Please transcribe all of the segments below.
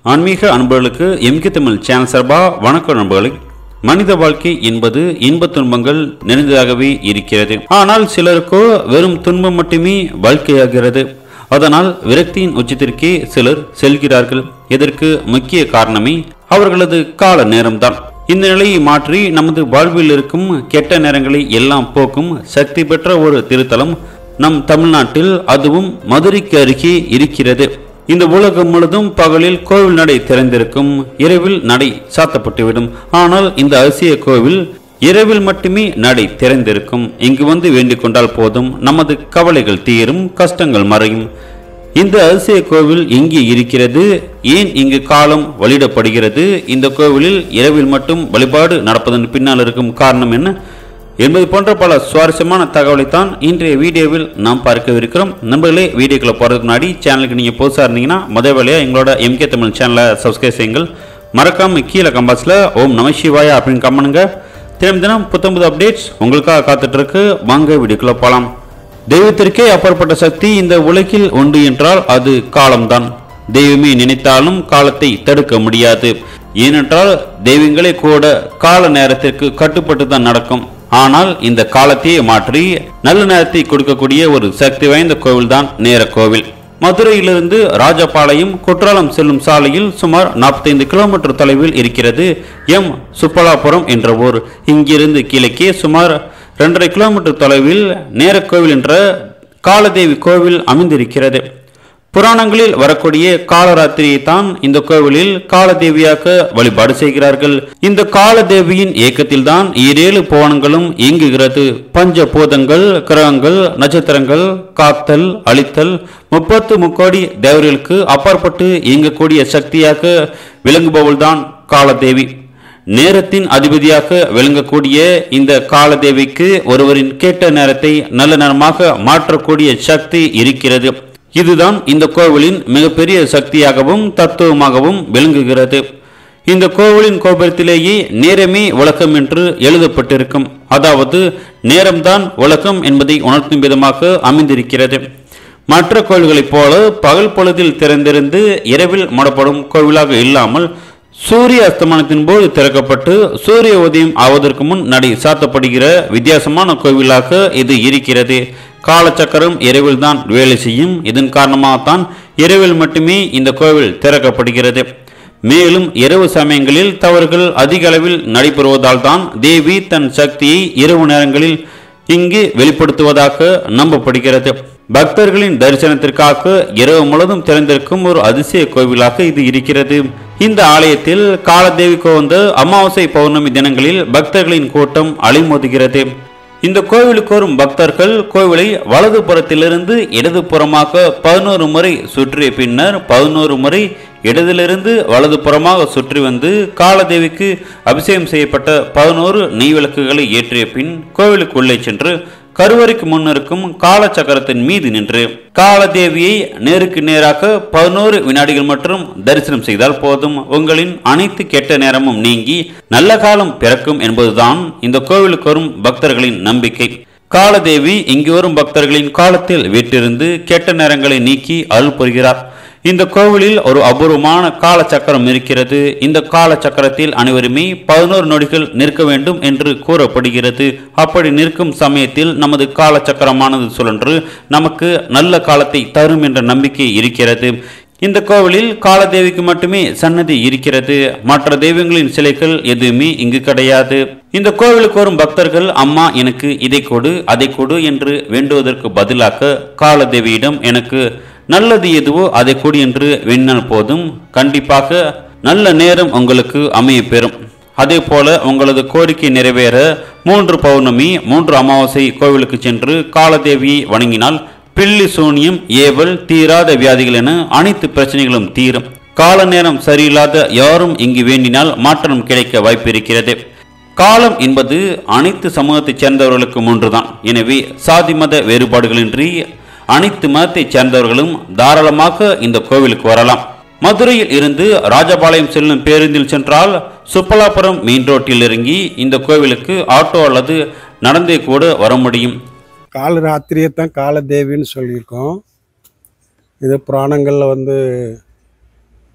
ஆன்மீக அன்பர்களுக்கு MK Tamil channel சார்பா வணக்கம் நண்பர்களே மனித வாழ்க்கை என்பது இன்ப துன்பங்கள் நிறைந்ததாகவே இருக்கிறது ஆனால் சிலருக்கோ வெறும் துன்பம் மட்டுமே வாழ்க்கையாகிறது அதனால் விரக்தியின் உச்சத்திற்கே சிலர் செல்கிறார்கள் இதற்கு முக்கிய காரணமே அவர்களது கால நேரம்தான் இந்த நிலையை மாற்றி நமது வாழ்வில் இருக்கும் கெட்ட நேரங்களை எல்லாம் போக்கும் சக்தி பெற்ற ஒரு திருத்தலம் நம் தமிழ்நாட்டில் அதுவும் மதுரைக்கு அருகே இருக்கிறது இந்த உலகம் முழுதும் பகலில் கோவில் நடை திறந்திருக்கும் இரவில் நடை சாத்தப்பட்டுவிடும் ஆனால் இந்த அதிசய கோவில் இரவில் மட்டுமே நடை திறந்திருக்கும் இங்கு வந்து வேண்டிக் கொண்டால் போதும் நமது கவலைகள் தீரும் கஷ்டங்கள் மறையும் இந்த அதிசய கோவில் எங்கே இருக்கிறது ஏன் இங்கு காலம் வழியிடப்படுகிறது இந்த கோவிலில் இரவில் மட்டும் வழிபாடு நடப்பதன் பின்னால் இருக்கும் காரணம் என்ன என்பது போன்ற பல சுவாரஸ்யமான தகவலைத்தான் இன்றைய வீடியோவில் நாம் பார்க்கவிருக்கிறோம் நண்பர்களே வீடியோக்குள்ள போகிறதுக்கு முன்னாடி சேனலுக்கு நீங்கள் புதுசாக இருந்தீங்கன்னா முதல் வேலையாக எங்களோட எம்கே தமிழ் சேனலை சப்ஸ்கிரைப் செய்யுங்கள் மறக்காம கீழே கம்பாஸில் ஓம் நம சிவாயா அப்படின்னு கம்மனுங்க தினம் தினம் புத்தம்பது அப்டேட்ஸ் உங்களுக்காக காத்துட்டு இருக்கு வாங்க வீடியோக்குள்ள போகலாம் தெய்வத்திற்கே அப்பாற்பட்ட சக்தி இந்த உலகில் உண்டு என்றால் அது காலம்தான் தெய்வமே நினைத்தாலும் காலத்தை தடுக்க முடியாது ஏனென்றால் தெய்வங்களே கூட கால நேரத்திற்கு கட்டுப்பட்டு தான் நடக்கும் ஆனால் இந்த காலத்தையே மாற்றி நல்ல நேரத்தை கொடுக்கக்கூடிய ஒரு சக்தி வாய்ந்த கோவில் தான் நேர கோவில் மதுரையிலிருந்து ராஜபாளையம் குற்றாலம் செல்லும் சாலையில் சுமார் 45 கிலோமீட்டர் தொலைவில் இருக்கிறது எம் சுப்பலாபுரம் என்ற ஊர் இங்கிருந்து கிழக்கே சுமார் இரண்டரை கிலோமீட்டர் தொலைவில் நேரக்கோவில் என்ற காலதேவி கோவில் அமைந்திருக்கிறது புராணங்களில் வரக்கூடிய காலராத்திரியை தான் இந்த கோவிலில் காலதேவியாக வழிபாடு செய்கிறார்கள் இந்த காலதேவியின் இயக்கத்தில் தான் ஈரேழு புவனங்களும் இயங்குகிறது பஞ்ச பூதங்கள் கிரகங்கள் நட்சத்திரங்கள் காத்தல் அழித்தல் முப்பத்து முக்கோடி தேவர்களுக்கு அப்பாற்பட்டு இயங்கக்கூடிய சக்தியாக விளங்குபவள்தான் காலதேவி நேரத்தின் அதிபதியாக விளங்கக்கூடிய இந்த காலதேவிக்கு ஒருவரின் கேட்ட நேரத்தை நல்ல நேரமாக மாற்றக்கூடிய சக்தி இருக்கிறது இதுதான் இந்த கோவிலின் மிகப்பெரிய சக்தியாகவும் தத்துவமாகவும் விளங்குகிறது இந்த கோவிலின் கோபுரத்திலேயே நேரமே உலகம் என்று எழுதப்பட்டிருக்கும் அதாவது நேரம்தான் உலகம் என்பதை உணர்த்தும் விதமாக அமைந்திருக்கிறது மற்ற கோவில்களைப் போல பகல் பொழுதில் திறந்திருந்து இரவில் மூடப்படும் கோவிலாக இல்லாமல் சூரிய அஸ்தமனத்தின் போது திறக்கப்பட்டு சூரிய உதயம் ஆவதற்கு முன் நடை சாத்தப்படுகிற வித்தியாசமான கோவிலாக இது இருக்கிறது காலச்சக்கரம் இரவில் தான் வேலை செய்யும் இதன் காரணமாகத்தான் இரவில் மட்டுமே இந்த கோவில் திறக்கப்படுகிறது மேலும் இரவு சமயங்களில் தவறுகள் அதிக அளவில் நடைபெறுவதால் தான் தேவி தன் சக்தியை இரவு நேரங்களில் இங்கு வெளிப்படுத்துவதாக நம்பப்படுகிறது பக்தர்களின் தரிசனத்திற்காக இரவு முழுவதும் திறந்திருக்கும் ஒரு அதிசய கோவிலாக இது இருக்கிறது இந்த ஆலயத்தில் காலதேவி கோவந்த அமாவாசை பௌர்ணமி தினங்களில் பக்தர்களின் கூட்டம் அலைமோதுகிறது இந்த கோவிலுக்கு வரும் பக்தர்கள் கோவிலை வலது புறத்திலிருந்து இடது புறமாக பதினோரு முறை சுற்றிய பின்னர் பதினோரு முறை இடதிலிருந்து வலது புறமாக சுற்றி வந்து காலதேவிக்கு அபிஷேகம் செய்யப்பட்ட பதினோரு நெய் விளக்குகளை ஏற்றிய பின் கோவிலுக்குள்ளே சென்று கருவறைக்கு முன் இருக்கும் காலச்சக்கரத்தின் மீது நின்று காலதேவியை நேருக்கு நேராக பதினோரு வினாடிகள் மற்றும் தரிசனம் செய்தால் போதும் உங்களின் அனைத்து கெட்ட நேரமும் நீங்கி நல்ல காலம் பிறக்கும் என்பதுதான் இந்த கோவிலுக்கு வரும் பக்தர்களின் நம்பிக்கை காலதேவி இங்கு வரும் பக்தர்களின் காலத்தில் வீட்டிலிருந்து கெட்ட நேரங்களை நீக்கி அருள் புரிகிறார் இந்த கோவிலில் ஒரு அபூர்வமான கால சக்கரம் இருக்கிறது இந்த கால சக்கரத்தில் அனைவருமே பதினோரு நொடிகள் நிற்க வேண்டும் என்று கூறப்படுகிறது அப்படி நிற்கும் சமயத்தில் நமது கால சக்கரமானது சுழன்று நமக்கு நல்ல காலத்தை தரும் என்ற நம்பிக்கை இருக்கிறது இந்த கோவிலில் காலதேவிக்கு மட்டுமே சன்னதி இருக்கிறது மற்ற தெய்வங்களின் சிலைகள் எதுவுமே இங்கு கிடையாது இந்த கோவிலுக்கு வரும் பக்தர்கள் அம்மா எனக்கு இதை கொடு அதை கொடு என்று வேண்டுவதற்கு பதிலாக காலதேவியிடம் எனக்கு நல்லது எதுவோ அதை கொடு என்று வேண்டினால் போதும் கண்டிப்பாக நல்ல நேரம் உங்களுக்கு அமைய பெறும் அதே போல உங்களது கோரிக்கை நிறைவேற மூன்று பௌர்ணமி மூன்று அமாவாசை கோவிலுக்கு சென்று காலதேவியை வணங்கினால் பில்லி சூனியம் ஏவல் தீராத வியாதிகள் என அனைத்து பிரச்சனைகளும் தீரும் கால நேரம் சரியில்லாத யாரும் இங்கு வேண்டினால் மாற்றம் கிடைக்க வாய்ப்பிருக்கிறது காலம் என்பது அனைத்து சமூகத்தைச் சேர்ந்தவர்களுக்கும் ஒன்றுதான் எனவே சாதி மத வேறுபாடுகளின்றி அனைத்து மதத்தைச் சேர்ந்தவர்களும் தாராளமாக இந்த கோவிலுக்கு வரலாம் மதுரையில் இருந்து ராஜபாளையம் செல்லும் பேருந்தில் சென்றால் சுப்பலாபுரம் மெயின் ரோட்டில் இறங்கி இந்த கோவிலுக்கு ஆட்டோ அல்லது நடந்தே கூட வர முடியும் கால ராத்திரியை தான் காலதேவின்னு சொல்லியிருக்கோம் இது புராணங்களில் வந்து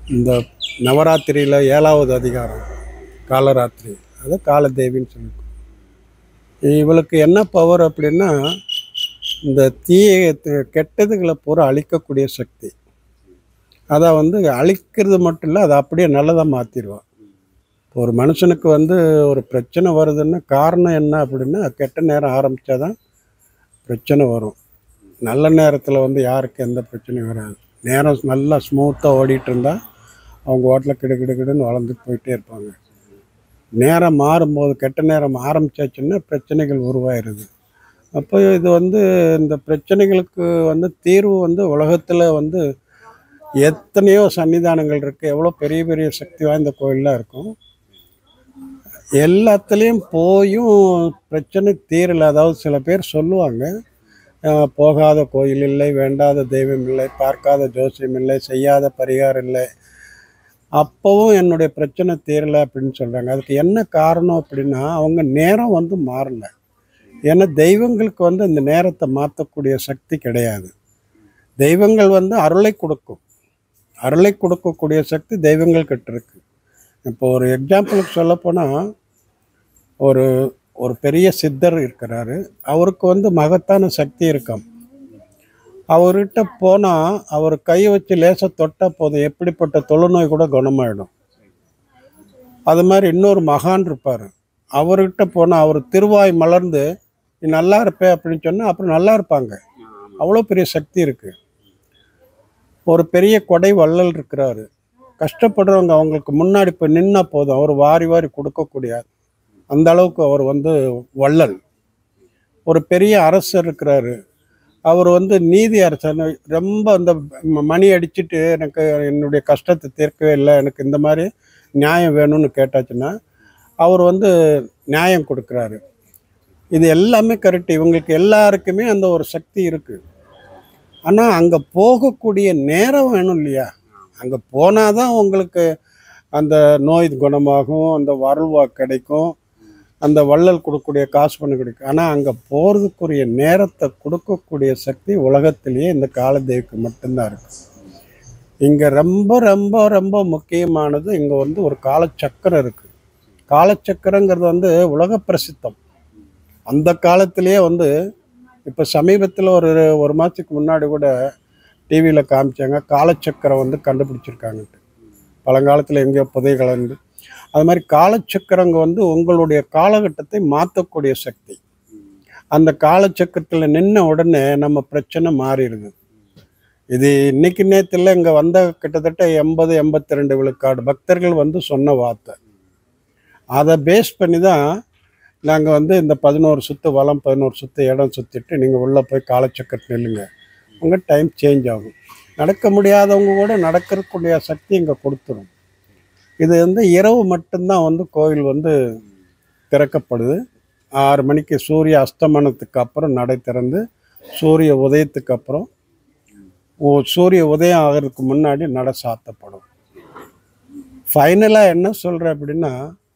இந்த நவராத்திரியில் ஏழாவது அதிகாரம் காலராத்திரி அது காலதேவின்னு சொல்லியிருக்கோம் இவளுக்கு என்ன பவர் அப்படின்னா இந்த தீய கெட்டதுகளை பூரா அழிக்கக்கூடிய சக்தி அதை வந்து அழிக்கிறது மட்டும் இல்லை அதை அப்படியே நல்லதாக மாற்றிடுவாள் ஒரு மனுஷனுக்கு வந்து ஒரு பிரச்சனை வருதுன்னா காரணம் என்ன அப்படின்னா கெட்ட நேரம் ஆரம்பித்தாதான் பிரச்சனை வரும் நல்ல நேரத்தில் வந்து யாருக்கு எந்த பிரச்சனையும் வராது நேரம் நல்லா ஸ்மூத்தாக ஓடிட்டு இருந்தால் அவங்க ஓட்டில் கிடு கிடு கிடுன்னு வளர்ந்துட்டு போயிட்டே இருப்பாங்க நேரம் மாறும்போது கெட்ட நேரம் ஆரம்பிச்சாச்சுன்னா பிரச்சனைகள் உருவாயிருது அப்போ இது வந்து இந்த பிரச்சனைகளுக்கு வந்து தீர்வு வந்து உலகத்தில் வந்து எத்தனையோ சன்னிதானங்கள் இருக்குது எவ்வளோ பெரிய பெரிய சக்தி வாய்ந்த கோயில்லாம் இருக்கும் எல்லாத்துலேயும் போயும் பிரச்சனை தீரலை அதாவது சில பேர் சொல்லுவாங்க அஹ், போகாத கோயில் இல்லை வேண்டாத தெய்வம் இல்லை பார்க்காத ஜோசியம் இல்லை செய்யாத பரிகாரம் இல்லை அப்போவும் என்னுடைய பிரச்சனை தீரலை அப்படின்னு சொல்கிறாங்க அதுக்கு என்ன காரணம் அப்படின்னா அவங்க நேரம் வந்து மாறல ஏன்னா தெய்வங்களுக்கு வந்து இந்த நேரத்தை மாற்றக்கூடிய சக்தி கிடையாது தெய்வங்கள் வந்து அருளை கொடுக்கும் அருளை கொடுக்கக்கூடிய சக்தி தெய்வங்கள் கிட்ட இருக்கு இப்போ ஒரு எக்ஸாம்பிளுக்கு சொல்லப்போனால் ஒரு ஒரு பெரிய சித்தர் இருக்கிறாரு அவருக்கு வந்து மகத்தான சக்தி இருக்காம் அவர்கிட்ட போனால் அவர் கையை வச்சு லேசாக தொட்டால் போதும் எப்படிப்பட்ட தொழுநோய் கூட குணமாயிடும் அது மாதிரி இன்னொரு மகான் இருப்பார் அவர்கிட்ட போனால் அவர் திருவாய் மலர்ந்து நீ நல்லா இருப்பே அப்படின்னு சொன்னால் அப்புறம் நல்லா இருப்பாங்க அவ்வளோ பெரிய சக்தி இருக்குது ஒரு பெரிய கொடை வள்ளல் இருக்கிறாரு கஷ்டப்படுறவங்க அவங்களுக்கு முன்னாடி போய் நின்னா போதும் அவர் வாரி வாரி கொடுக்கக்கூடிய அந்த அளவுக்கு அவர் வந்து வள்ளல் ஒரு பெரிய அரசர் இருக்கிறாரு அவர் வந்து நீதி அரசர் ரொம்ப அந்த ம- மணி அடிச்சிட்டு எனக்கு என்னுடைய கஷ்டத்தை தீர்க்கவே இல்லை எனக்கு இந்த மாதிரி நியாயம் வேணும்னு கேட்டாச்சுன்னா அவர் வந்து நியாயம் கொடுக்குறாரு இது எல்லாமே கரெக்ட் இவங்களுக்கு எல்லாருக்குமே அந்த ஒரு சக்தி இருக்குது ஆனால் அங்கே போகக்கூடிய நேரம் வேணும் இல்லையா அங்கே போனால் தான் உங்களுக்கு அந்த நோய் குணமாகும் அந்த வாழ்வா கிடைக்கும் அந்த வள்ளல் கொடுக்கக்கூடிய காசு பண்ண கிடைக்கும் ஆனால் அங்கே போகிறதுக்குரிய நேரத்தை கொடுக்கக்கூடிய சக்தி உலகத்திலேயே இந்த காலதேவிக்கு மட்டும்தான் இருக்கு இங்கே ரொம்ப ரொம்ப ரொம்ப முக்கியமானது இங்கே வந்து ஒரு காலச்சக்கரம் இருக்குது காலச்சக்கரங்கிறது வந்து உலக பிரசித்தம் அந்த காலத்திலேயே வந்து இப்போ சமீபத்தில் ஒரு ஒரு மாதத்துக்கு முன்னாடி கூட டிவியில் காமிச்சாங்க காலச்சக்கரம் வந்து கண்டுபிடிச்சிருக்காங்கன்ட்டு பழங்காலத்தில் எங்கேயோ புதை கலந்து அது மாதிரி காலச்சக்கரங்க வந்து உங்களுடைய காலகட்டத்தை மாற்றக்கூடிய சக்தி அந்த காலச்சக்கரத்தில் நின்ன உடனே நம்ம பிரச்சனை மாறிடுது இது இன்னைக்கு நேரத்தில் இங்கே வந்த கிட்டத்தட்ட எண்பது எண்பத்தி ரெண்டு விழுக்காடு பக்தர்கள் வந்து சொன்ன வார்த்தை அதை பேஸ் பண்ணி தான் நாங்கள் வந்து இந்த பதினோரு சுற்று வளம் பதினோரு சுற்று இடம் சுற்றிட்டு நீங்கள் உள்ளே போய் காலச்சக்கரத்தில் நில்லுங்க உங்கள் டைம் சேஞ்ச் ஆகும் நடக்க முடியாதவங்க கூட நடக்கிறக்கூடிய சக்தி இங்கே கொடுத்துரும் இது வந்து இரவு மட்டும்தான் வந்து கோயில் வந்து திறக்கப்படுது ஆறு மணிக்கு சூரிய அஸ்தமனத்துக்கு அப்புறம் நடை திறந்து சூரிய உதயத்துக்கு அப்புறம் ஓ- சூரிய உதயம் ஆகிறதுக்கு முன்னாடி நடை சாத்தப்படும் ஃபைனலாக என்ன சொல்கிறேன் அப்படின்னா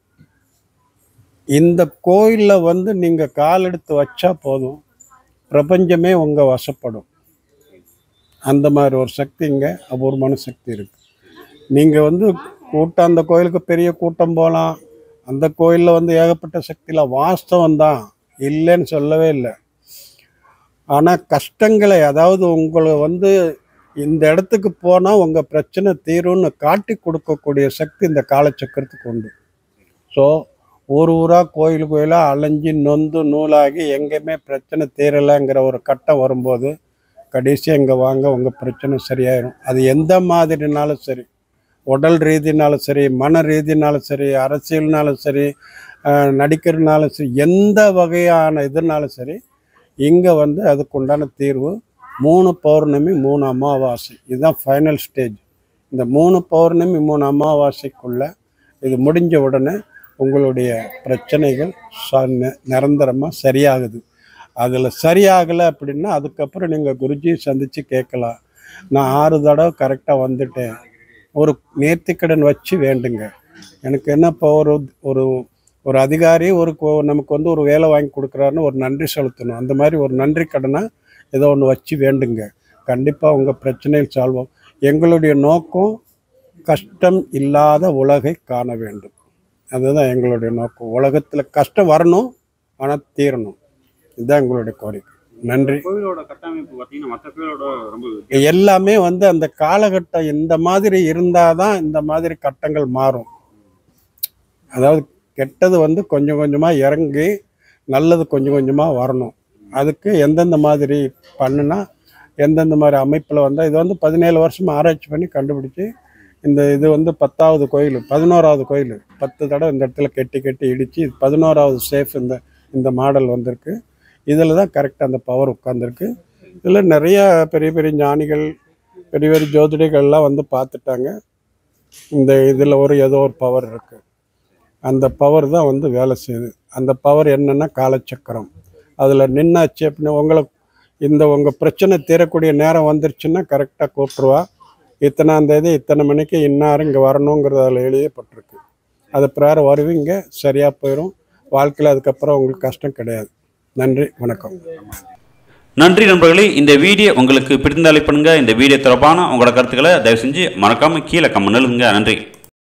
இந்த கோயிலில் வந்து நீங்கள் கால் எடுத்து வச்சா போதும் பிரபஞ்சமே உங்கள் வசப்படும் அந்த மாதிரி ஒரு சக்தி இங்கே அபூர்வமான சக்தி இருக்குது நீங்கள் வந்து கூட்டம் அந்த கோயிலுக்கு பெரிய கூட்டம் போகலாம் அந்த கோயிலில் வந்து ஏகப்பட்ட சக்தியில் வாஸ்தவம் தான் இல்லைன்னு சொல்லவே இல்லை ஆனால் கஷ்டங்களை அதாவது உங்களை வந்து இந்த இடத்துக்கு போனால் உங்கள் பிரச்சனை தீரும்னு காட்டி கொடுக்கக்கூடிய சக்தி இந்த காலச்சக்கரத்துக்கு உண்டு ஸோ ஊர் ஊராக கோயில் கோயிலாக அலைஞ்சு நொந்து நூலாகி எங்கேயுமே பிரச்சனை தீரலைங்கிற ஒரு கட்டம் வரும்போது கடைசியாக இங்கே வாங்க உங்கள் பிரச்சனை சரியாயிரும் அது எந்த மாதிரினாலும் சரி உடல் ரீதினாலும் சரி மன ரீதினாலும் சரி அரசியல்னாலும் சரி அஹ், நடிக்கிறதுனாலும் சரி எந்த வகையான இதுனாலும் சரி இங்கே வந்து அதுக்கு உண்டான தீர்வு மூணு பௌர்ணமி மூணு அமாவாசை இதுதான் ஃபைனல் ஸ்டேஜ் இந்த மூணு பௌர்ணமி மூணு அமாவாசைக்குள்ள இது முடிஞ்ச உடனே உங்களுடைய பிரச்சனைகள் நிரந்தரமாக சரியாகுது அதில் சரியாகலை அப்படின்னா அதுக்கப்புறம் நீங்கள் குருஜி சந்தித்து கேட்கலாம் நான் ஆறு தடவை கரெக்டாக வந்துட்டேன் ஒரு நேர்த்திக்கடன் வச்சு வேண்டுங்க எனக்கு என்ன இப்போ ஒரு ஒரு ஒரு அதிகாரி ஒரு கோ- நமக்கு வந்து ஒரு வேலை வாங்கி கொடுக்குறாருன்னு ஒரு நன்றி செலுத்தணும் அந்த மாதிரி ஒரு நன்றி கடனை ஏதோ ஒன்று வச்சு வேண்டுங்க கண்டிப்பாக உங்கள் பிரச்சனைகள் சால்வ் ஆகும் எங்களுடைய நோக்கம் கஷ்டம் இல்லாத உலகை காண வேண்டும் அதுதான் எங்களுடைய நோக்கம் உலகத்தில் கஷ்டம் வரணும் ஆனால் தீரணும் இதுதான் எங்களுடைய கோரிக்கை நன்றி கோவிலோட கட்டமைப்பு பார்த்தீங்கன்னா மற்ற கோவிலோட ரொம்ப எல்லாமே வந்து அந்த காலகட்டம் இந்த மாதிரி இருந்தால் தான் இந்த மாதிரி கட்டங்கள் மாறும் அதாவது கெட்டது வந்து கொஞ்சம் கொஞ்சமாக இறங்கி நல்லது கொஞ்சம் கொஞ்சமாக வரணும் அதுக்கு எந்தெந்த மாதிரி பண்ணுனா எந்தெந்த மாதிரி அமைப்பில் வந்தால் இது வந்து பதினேழு வருஷம் ஆராய்ச்சி பண்ணி கண்டுபிடிச்சி இந்த இது வந்து பத்தாவது கோயில் பதினோராவது கோயில் பத்து தடவை இந்த இடத்துல கெட்டி கெட்டி இடித்து பதினோராவது சேஃப் இந்த இந்த மாடல் வந்திருக்கு இதில் தான் கரெக்டாக அந்த பவர் உட்காந்துருக்கு இதில் நிறைய பெரிய பெரிய ஞானிகள் பெரிய பெரிய ஜோதிடர்கள்லாம் வந்து பார்த்துட்டாங்க இந்த இதில் ஒரு ஏதோ ஒரு பவர் இருக்குது அந்த பவர் தான் வந்து வேலை செய்யுது அந்த பவர் என்னென்னா காலச்சக்கரம் அதில் நின்னாச்சு அப்படின்னு உங்களை இந்த உங்கள் பிரச்சனை தீரக்கூடிய நேரம் வந்துருச்சுன்னா கரெக்டாக கூப்பிட்ருவா இத்தனாம் தேதி இத்தனை மணிக்கு இன்னாரும் இங்கே வரணுங்கிறது அதில் எழுதப்பட்டிருக்கு அது பிரகாரம் வருவீங்க சரியாக போயிடும் வாழ்க்கையில் அதுக்கப்புறம் உங்களுக்கு கஷ்டம் கிடையாது நன்றி வணக்கம் நன்றி நண்பர்களே இந்த வீடியோ உங்களுக்கு பிடிந்தாலே பண்ணுங்க இந்த வீடியோ தொடர்பான உங்களோட கருத்துக்களை தயவு செஞ்சு மறக்காம கீழே கம்மன் எழுதுங்க நன்றி